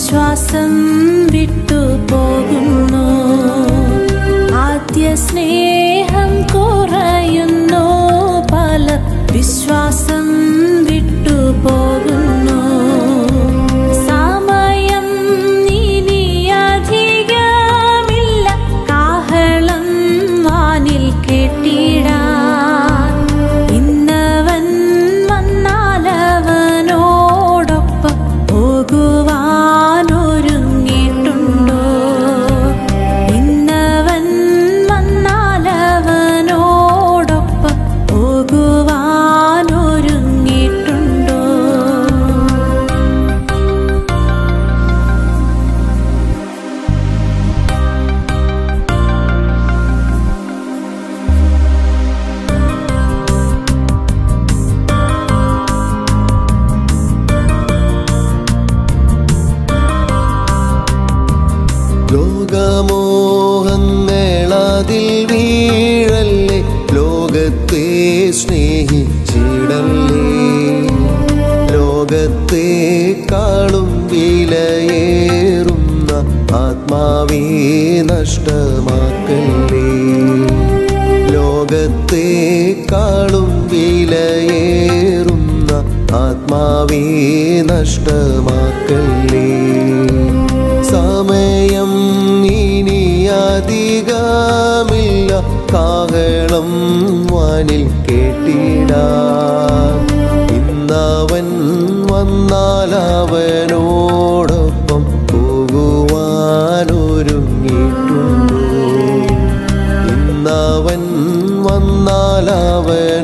വിശ്വാസം വിട്ടു പോകുന്നു ആദ്യ സ്നേഹം കുറയുന്നു പല വിശ്വാസം വിട്ടു പോകുന്നു സമയം ഇനി അധികമില്ല കാഹളം വാനിൽ കെട്ടിടാൻ ഇന്നവൻ വന്നാലവനോടൊപ്പം പോകുവാനൊരുങ്ങിയിട്ടുണ്ടോ ഇന്നവൻ വന്നാലവനോടൊപ്പം പോകുവാനൊരുങ്ങിയിട്ടുണ്ടോ ലോകമോഹങ്ങളതിൽ വീഴല്ലേ ലോകത്തെ സ്നേഹിച്ചിടല്ലേ ലോകത്തെ കാളും വിലയേറുന്ന ആത്മാവേ നഷ്ടമാക്കല്ലേ ലോകത്തെ കാളും വിലയേറുന്ന ആത്മാവേ നഷ്ടമാക്കല്ലേ സമയം ഇനി അധികമില്ല കാഹളം വാനിൽ കേട്ടിടാം ഇന്നവൻ വന്നാൽ അവനോടൊപ്പം പോകുവാനൊരുങ്ങിയിട്ടുണ്ടോ ഇന്നവൻ വന്നാൽ അവൻ